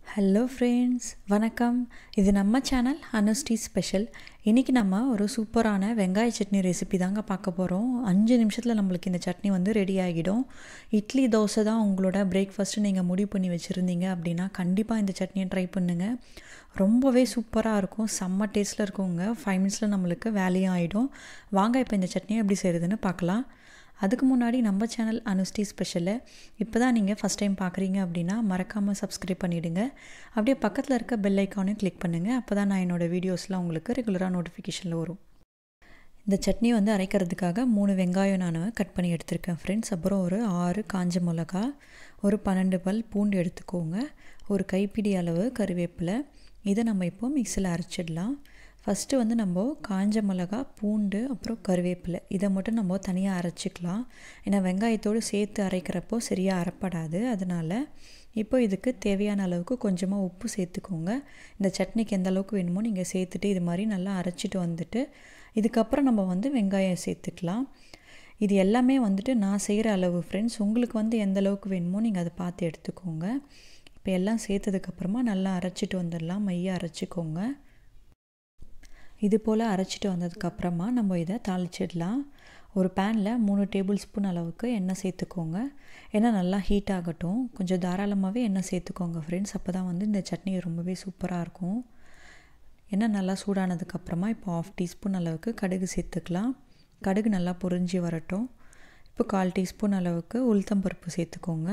hello friends வணக்கம் இது நம்ம சேனல் அனுஸ்டி ஸ்பெஷல் இன்றைக்கி நம்ம ஒரு சூப்பரான வெங்காய சட்னி ரெசிபி தாங்க பார்க்க போகிறோம் அஞ்சு நிமிஷத்தில் நம்மளுக்கு இந்த சட்னி வந்து ரெடி ஆகிடும் இட்லி தோசை தான் உங்களோட பிரேக்ஃபாஸ்ட்டு நீங்கள் முடிவு பண்ணி வச்சுருந்தீங்க அப்படின்னா கண்டிப்பாக இந்த சட்னியை ட்ரை பண்ணுங்கள் ரொம்பவே சூப்பராக இருக்கும் செம்ம டேஸ்ட்டில் இருக்குங்க ஃபைவ் மினிட்ஸில் நம்மளுக்கு வேலையும் ஆகிடும் வாங்க இப்போ இந்த சட்னியை எப்படி செய்கிறதுன்னு பார்க்கலாம் அதுக்கு முன்னாடி நம்ம சேனல் அனுஸ்டி ஸ்பெஷலை இப்போ தான் நீங்கள் ஃபஸ்ட் டைம் பார்க்குறீங்க அப்படின்னா மறக்காமல் சப்ஸ்கிரைப் பண்ணிவிடுங்க அப்படியே பக்கத்தில் இருக்க பெல் ஐக்கானையும் கிளிக் பண்ணுங்கள் அப்போ தான் நான் என்னோடய வீடியோஸ்லாம் உங்களுக்கு ரெகுலராக நோட்டிஃபிகேஷனில் வரும் இந்த சட்னி வந்து அரைக்கிறதுக்காக மூணு வெங்காயம் நான் கட் பண்ணி எடுத்திருக்கேன் ஃப்ரெண்ட்ஸ் அப்புறம் ஒரு ஆறு காஞ்ச மிளகா ஒரு பன்னெண்டு பல் பூண்டு எடுத்துக்கோங்க ஒரு கைப்பிடி அளவு கருவேப்பிலை இதை நம்ம இப்போ மிக்சியில் அரைச்சிடலாம் ஃபஸ்ட்டு வந்து நம்ம காஞ்ச மிளகா பூண்டு அப்புறம் கருவேப்பிலை இதை மட்டும் நம்ம தனியாக அரைச்சிக்கலாம் ஏன்னா வெங்காயத்தோடு சேர்த்து அரைக்கிறப்போ சரியாக அரைப்படாது அதனால் இப்போ இதுக்கு தேவையான அளவுக்கு கொஞ்சமாக உப்பு சேர்த்துக்கோங்க இந்த சட்னிக்கு எந்த அளவுக்கு வேணுமோ நீங்கள் சேர்த்துட்டு இது மாதிரி நல்லா அரைச்சிட்டு வந்துட்டு இதுக்கப்புறம் நம்ம வந்து வெங்காயம் சேர்த்துக்கலாம் இது எல்லாமே வந்துட்டு நான் செய்கிற அளவு ஃப்ரெண்ட்ஸ் உங்களுக்கு வந்து எந்த அளவுக்கு வேணுமோ நீங்கள் அதை பார்த்து எடுத்துக்கோங்க இப்போ எல்லாம் சேர்த்ததுக்கப்புறமா நல்லா அரைச்சிட்டு வந்துடலாம் மையாக அரைச்சிக்கோங்க இது போல் அரைச்சிட்டு வந்ததுக்கப்புறமா நம்ம இதை தாளிச்சிடலாம் ஒரு பேனில் மூணு டேபிள் ஸ்பூன் அளவுக்கு எண்ணெய் சேர்த்துக்கோங்க எண்ணெய் நல்லா ஹீட் ஆகட்டும் கொஞ்சம் தாராளமாகவே எண்ணெய் சேர்த்துக்கோங்க ஃப்ரெண்ட்ஸ் அப்போ தான் வந்து இந்த சட்னி ரொம்பவே சூப்பராக இருக்கும் எண்ணெய் நல்லா சூடானதுக்கப்புறமா இப்போ ஆஃப் டீஸ்பூன் அளவுக்கு கடுகு சேர்த்துக்கலாம் கடுகு நல்லா பொரிஞ்சு வரட்டும் இப்போ கால் டீஸ்பூன் அளவுக்கு உளுத்தம்பருப்பு சேர்த்துக்கோங்க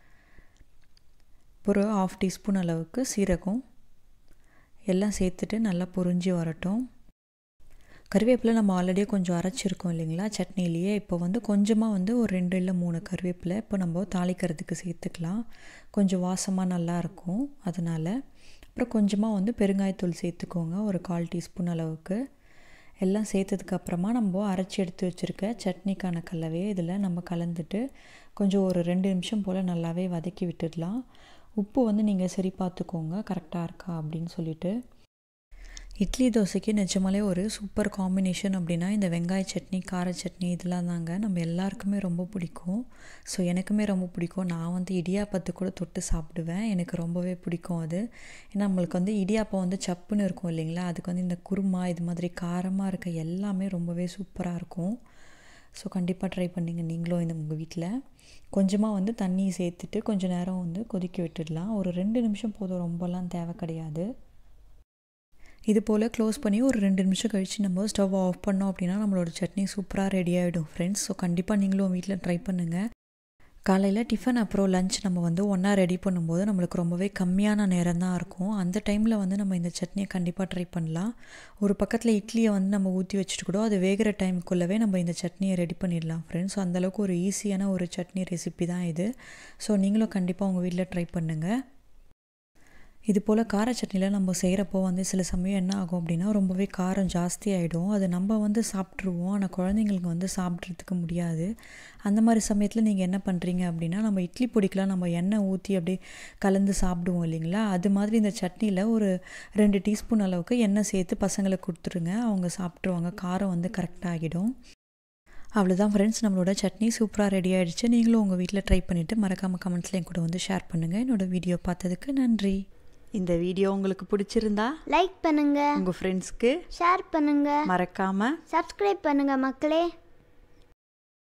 ஒரு ஆஃப் டீஸ்பூன் அளவுக்கு சீரகம் எல்லாம் சேர்த்துட்டு நல்லா பொரிஞ்சு வரட்டும் கருவேப்பிலை நம்ம ஆல்ரெடியே கொஞ்சம் அரைச்சிருக்கோம் இல்லைங்களா சட்னிலேயே இப்போ வந்து கொஞ்சமாக வந்து ஒரு ரெண்டு இல்லை மூணு கருவேப்பிலை இப்போ நம்ம தாளிக்கிறதுக்கு சேர்த்துக்கலாம் கொஞ்சம் வாசமாக நல்லாயிருக்கும் அதனால் அப்புறம் கொஞ்சமாக வந்து பெருங்காயத்தூள் சேர்த்துக்கோங்க ஒரு கால் டீஸ்பூன் அளவுக்கு எல்லாம் சேர்த்ததுக்கப்புறமா நம்ம அரைச்சி எடுத்து வச்சுருக்க சட்னிக்கான கலவையை இதில் நம்ம கலந்துட்டு கொஞ்சம் ஒரு ரெண்டு நிமிஷம் போல் நல்லாவே வதக்கி விட்டுடலாம் உப்பு வந்து நீங்கள் சரி பார்த்துக்கோங்க கரெக்டாக இருக்கா அப்படின்னு சொல்லிட்டு இட்லி தோசைக்கு நிஜமாலே ஒரு சூப்பர் காம்பினேஷன் அப்படின்னா இந்த வெங்காய சட்னி கார சட்னி இதெல்லாம் தாங்க நம்ம எல்லாருக்குமே ரொம்ப பிடிக்கும் ஸோ எனக்குமே ரொம்ப பிடிக்கும் நான் வந்து இடியாப்பத்து கூட தொட்டு சாப்பிடுவேன் எனக்கு ரொம்பவே பிடிக்கும் அது ஏன்னா நம்மளுக்கு வந்து இடியாப்பம் வந்து சப்புன்னு இருக்கும் இல்லைங்களா அதுக்கு வந்து இந்த குருமா இது மாதிரி காரமாக இருக்க எல்லாமே ரொம்பவே சூப்பராக இருக்கும் ஸோ கண்டிப்பாக ட்ரை பண்ணிங்க நீங்களும் இந்த உங்கள் வீட்டில் கொஞ்சமாக வந்து தண்ணி சேர்த்துட்டு கொஞ்சம் நேரம் வந்து கொதிக்க விட்டுடலாம் ஒரு ரெண்டு நிமிஷம் போதும் ரொம்பலாம் தேவை கிடையாது இது போல் க்ளோஸ் பண்ணி ஒரு ரெண்டு நிமிஷம் கழித்து நம்ம ஸ்டவ் ஆஃப் பண்ணோம் அப்படின்னா நம்மளோட சட்னி சூப்பராக ரெடி ஆகிடும் ஃப்ரெண்ட்ஸ் ஸோ கண்டிப்பாக நீங்களும் வீட்டில் ட்ரை பண்ணுங்கள் காலையில் டிஃபன் அப்புறம் லஞ்ச் நம்ம வந்து ஒன்றா ரெடி பண்ணும்போது நம்மளுக்கு ரொம்பவே கம்மியான நேரம் தான் இருக்கும் அந்த டைமில் வந்து நம்ம இந்த சட்னியை கண்டிப்பாக ட்ரை பண்ணலாம் ஒரு பக்கத்தில் இட்லியை வந்து நம்ம ஊற்றி வச்சுட்டு கூட அது வேகிற டைமுக்குள்ளவே நம்ம இந்த சட்னியை ரெடி பண்ணிடலாம் ஃப்ரெண்ட்ஸ் ஸோ அந்தளவுக்கு ஒரு ஈஸியான ஒரு சட்னி ரெசிபி தான் இது ஸோ நீங்களும் கண்டிப்பாக உங்கள் வீட்டில் ட்ரை பண்ணுங்கள் இது போல் கார சட்னியில் நம்ம செய்கிறப்போ வந்து சில சமயம் என்ன ஆகும் அப்படின்னா ரொம்பவே காரம் ஜாஸ்தி ஆகிடும் அது நம்ம வந்து சாப்பிட்ருவோம் ஆனால் குழந்தைங்களுக்கு வந்து சாப்பிட்றதுக்கு முடியாது அந்த மாதிரி சமயத்தில் நீங்கள் என்ன பண்ணுறீங்க அப்படின்னா நம்ம இட்லி பொடிக்கெலாம் நம்ம எண்ணெய் ஊற்றி அப்படியே கலந்து சாப்பிடுவோம் இல்லைங்களா அது மாதிரி இந்த சட்னியில் ஒரு ரெண்டு டீஸ்பூன் அளவுக்கு எண்ணெய் சேர்த்து பசங்களுக்கு கொடுத்துருங்க அவங்க சாப்பிட்ருவாங்க காரம் வந்து கரெக்டாக ஆகிடும் அவ்வளோதான் ஃப்ரெண்ட்ஸ் நம்மளோட சட்னி சூப்பராக ரெடி ஆகிடுச்சு நீங்களும் உங்கள் வீட்டில் ட்ரை பண்ணிவிட்டு மறக்காமல் கமெண்ட்ஸில் என் கூட வந்து ஷேர் பண்ணுங்கள் என்னோடய வீடியோ பார்த்ததுக்கு நன்றி இந்த வீடியோ உங்களுக்கு பிடிச்சிருந்தா லைக் பண்ணுங்க உங்கள் ஃப்ரெண்ட்ஸ்க்கு ஷேர் பண்ணுங்க மறக்காமல் சப்ஸ்கிரைப் பண்ணுங்க மக்களே